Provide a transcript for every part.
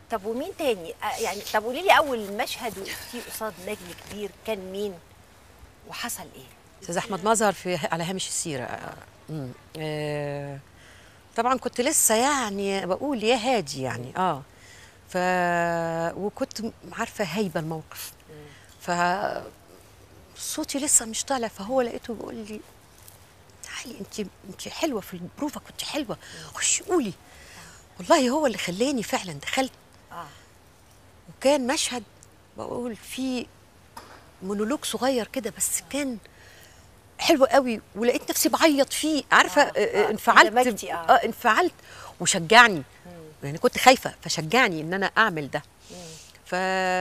طب ومين تاني آه، يعني طب قولي لي اول مشهد وقفتيه قصاد نجم كبير كان مين وحصل ايه استاذ احمد مظهر في على هامش السيره آه، مم. آه، طبعا كنت لسه يعني بقول يا هادي يعني اه ف وكنت عارفه هايبه الموقف ف صوتي لسه مش طالع فهو لقيته بيقول لي تعالي انت انت حلوه في البروفه كنت حلوه خشي قولي والله هو اللي خلاني فعلا دخلت اه وكان مشهد بقول فيه مونولوج صغير كده بس كان حلو قوي ولقيت نفسي بعيط فيه عارفه آه، آه آه، انفعلت اندمجتي، آه. اه انفعلت وشجعني يعني كنت خايفه فشجعني ان انا اعمل ده ف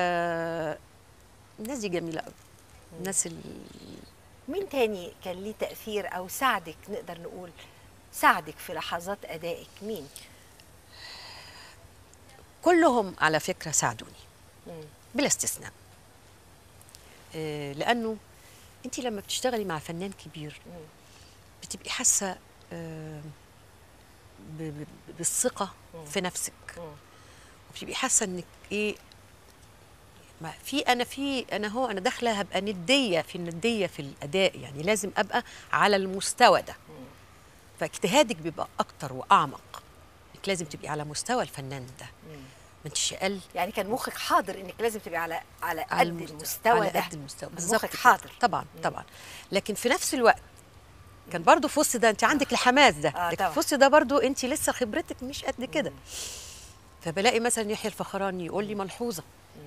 الناس دي جميله قوي الناس ال... مين تاني كان ليه تاثير او ساعدك نقدر نقول ساعدك في لحظات ادائك مين كلهم على فكره ساعدوني مم. بلا استثناء آه، لانه انت لما بتشتغلي مع فنان كبير مم. بتبقي حاسه آه، ب- ب- بالثقه في نفسك مم. وبتبقي حاسه انك ايه ما في انا في انا هو انا داخله هبقى نديه في النديه في الاداء يعني لازم ابقى على المستوى ده فاجتهادك بيبقى اكتر واعمق انك لازم تبقي على مستوى الفنان ده ما انتش اقل يعني كان مخك حاضر انك لازم تبقي على على قد على المستوى على ده قد المستوى مخك كده. حاضر طبعا طبعا لكن في نفس الوقت كان برضو في وسط ده انت عندك الحماس ده آه، لكن طبعا. في وسط ده برضو انت لسه خبرتك مش قد كده فبلاقي مثلا يحيى الفخراني يقول لي ملحوظه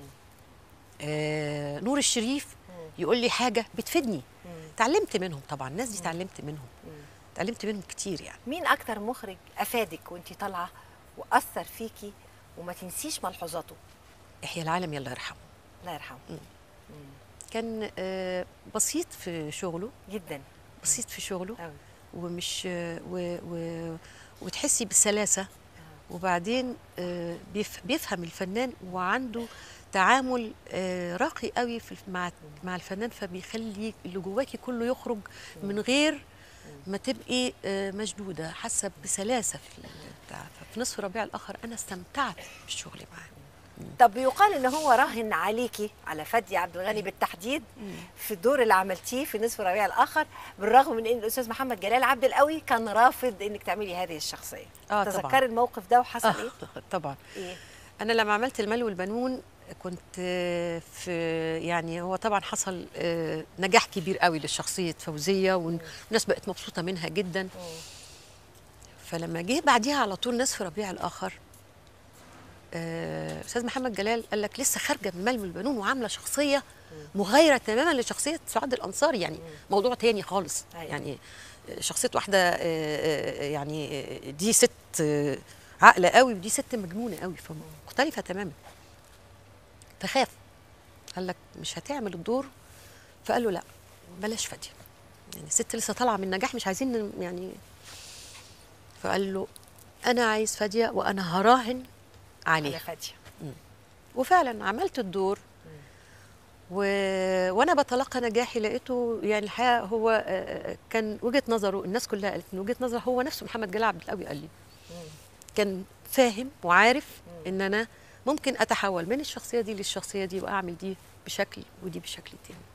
آه نور الشريف يقول لي حاجه بتفيدني اتعلمت منهم طبعا الناس دي اتعلمت منهم اتعلمت منهم كتير يعني مين اكتر مخرج افادك وانت طالعه واثر فيكي وما تنسيش ملحوظاته يحيى العالم الله يرحمه الله يرحمه كان آه بسيط في شغله جدا بسيط في شغله قوي ومش و و وتحسي بالسلاسه وبعدين آه، بيف بيفهم الفنان وعنده تعامل آه، راقي قوي في الف- مع مع الفنان فبيخلي اللي جواكي كله يخرج من غير ما تبقي آه، مشدوده حاسه بسلاسه في البتاع ففي نصف ربيع الاخر انا استمتعت بالشغل معاه طب يقال ان هو راهن عليكي على فادي عبد الغني بالتحديد في الدور اللي عملتيه في نصف ربيع الاخر بالرغم من ان الاستاذ محمد جلال عبد القوي كان رافض انك تعملي هذه الشخصيه آه، طبعاً. تذكري الموقف ده وحصل ايه آه، طبعا ايه انا لما عملت المال والبنون كنت آه، في يعني هو طبعا حصل آه، نجاح كبير قوي لشخصيه فوزيه والناس بقت مبسوطه منها جدا فلما جه بعديها على طول نصف ربيع الاخر آه، استاذ محمد جلال قال لك لسه خارجه من مال والبنون وعامله شخصيه مغايره تماما لشخصيه سعاد الانصاري يعني موضوع تاني خالص أيوة. يعني شخصيه واحده آه، آه، يعني آه، دي ست آه، عاقله قوي ودي ست مجنونه قوي فمختلفه تماما فخاف قال لك مش هتعمل الدور فقال له لا بلاش فاديه يعني ست لسه طالعه من نجاح مش عايزين ن- يعني فقال له انا عايز فاديه وانا هراهن على عليها فاديه وفعلا عملت الدور و... وانا بتلقى نجاحي لقيته يعني الحقيقه هو آه، آه، كان وجهه نظره الناس كلها قالت ان وجهه نظره هو نفسه محمد جلال عبد القوي قال لي كان فاهم وعارف ان انا ممكن اتحول من الشخصيه دي للشخصيه دي واعمل دي بشكل ودي بشكل تاني